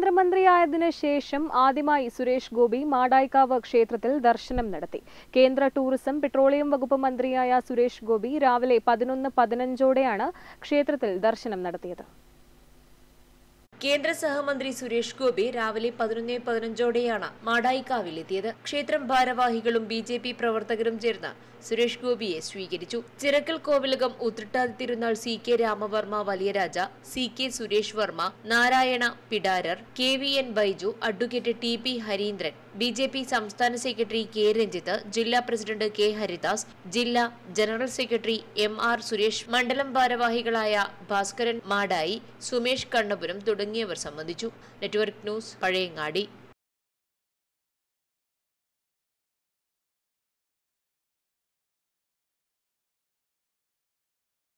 കേന്ദ്രമന്ത്രിയായതിനു ശേഷം ആദ്യമായി സുരേഷ് ഗോപി മാടായിക്കാവ് ക്ഷേത്രത്തിൽ ദർശനം നടത്തി കേന്ദ്ര ടൂറിസം പെട്രോളിയം വകുപ്പ് മന്ത്രിയായ സുരേഷ് ഗോപി രാവിലെ പതിനൊന്ന് പതിനഞ്ചോടെയാണ് ക്ഷേത്രത്തിൽ ദർശനം നടത്തിയത് കേന്ദ്ര സഹമന്ത്രി സുരേഷ് ഗോപി രാവിലെ പതിനൊന്ന് പതിനഞ്ചോടെയാണ് മാടായിക്കാവിലെത്തിയത് ക്ഷേത്രം ഭാരവാഹികളും ബി ജെ പി പ്രവർത്തകരും ചേർന്ന് സുരേഷ് ഗോപിയെ സ്വീകരിച്ചു Chirakkal Kovilakam Uthrattathi Thirunal C K Ramavarma Valiyaraja C K Suresh Varma Narayana Pidarar K V N Baiju advocate T P Harindran B J P സംസ്ഥാന സെക്രട്ടറി കെ രഞ്ജിത്ത് ജില്ലാ പ്രസിഡന്റ് കെ ഹരിദാസ് ജില്ലാ general secretary M R Suresh മണ്ഡലം ഭാരവാഹികളായ ഭാസ്കരൻ മാടായി സുമേഷ് കണ്ണപുരം തുടങ്ങിയവർ സംബന്ധിച്ചു നെറ്റ്വർക്ക് ന്യൂസ് പഴയങ്ങാടി